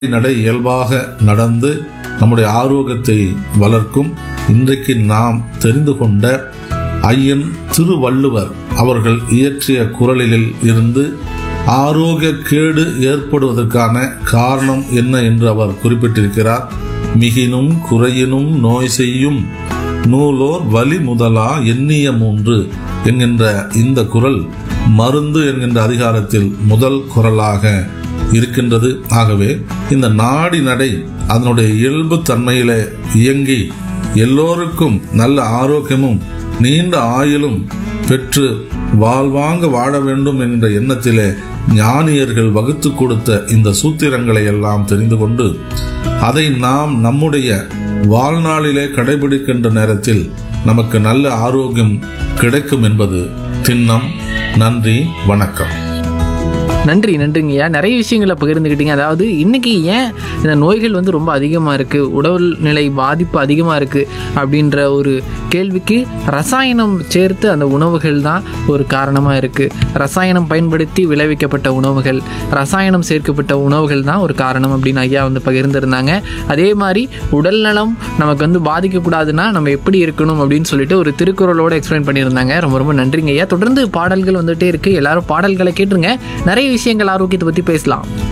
நடை இயல்பாக நடந்து நம்முடைய ஆரோக்கியத்தை வளர்க்கும் இன்றைக்கு நாம் தெரிந்து கொண்ட ஐயன் திருவள்ளுவர் அவர்கள் இயற்றிய குரலில் இருந்து ஆரோக்கிய கேடு ஏற்படுவதற்கான காரணம் என்ன என்று அவர் குறிப்பிட்டிருக்கிறார் மிகினும் குறையினும் நோய் செய்யும் நூலோர் வலி முதலா எண்ணிய மூன்று என்கின்ற இந்த குரல் மருந்து என்கின்ற அதிகாரத்தில் முதல் குரலாக இருக்கின்றது ஆகவே இந்த நாடி நடை அதனுடைய இயல்பு தன்மையில இயங்கி எல்லோருக்கும் நல்ல ஆரோக்கியமும் நீண்ட ஆயுளும் பெற்று வாழ்வாங்க வாழ வேண்டும் என்ற எண்ணத்திலே ஞானியர்கள் வகுத்து கொடுத்த இந்த சூத்திரங்களை எல்லாம் தெரிந்து கொண்டு அதை நாம் நம்முடைய வாழ்நாளிலே கடைபிடிக்கின்ற நேரத்தில் நமக்கு நல்ல ஆரோக்கியம் கிடைக்கும் என்பது திண்ணம் நன்றி வணக்கம் நன்றி நன்றிங்கய்யா நிறைய விஷயங்களை பகிர்ந்துக்கிட்டீங்க அதாவது இன்னைக்கு ஏன் இந்த நோய்கள் வந்து ரொம்ப அதிகமாக இருக்குது உடல் நிலை பாதிப்பு அதிகமாக இருக்குது அப்படின்ற ஒரு கேள்விக்கு ரசாயனம் சேர்த்து அந்த உணவுகள் தான் ஒரு காரணமாக இருக்குது ரசாயனம் பயன்படுத்தி விளைவிக்கப்பட்ட உணவுகள் ரசாயனம் சேர்க்கப்பட்ட உணவுகள் தான் ஒரு காரணம் அப்படின்னு ஐயா வந்து பகிர்ந்திருந்தாங்க அதே மாதிரி உடல் நலம் நமக்கு வந்து பாதிக்கக்கூடாதுன்னா நம்ம எப்படி இருக்கணும் அப்படின்னு சொல்லிட்டு ஒரு திருக்குறளோட எக்ஸ்பிளைன் பண்ணியிருந்தாங்க ரொம்ப ரொம்ப நன்றிங்க ஐயா தொடர்ந்து பாடல்கள் வந்துட்டே இருக்கு எல்லாரும் பாடல்களை கேட்டுருங்க நிறைய விஷயங்கள் ஆரோக்கியத்தை பற்றி பேசலாம்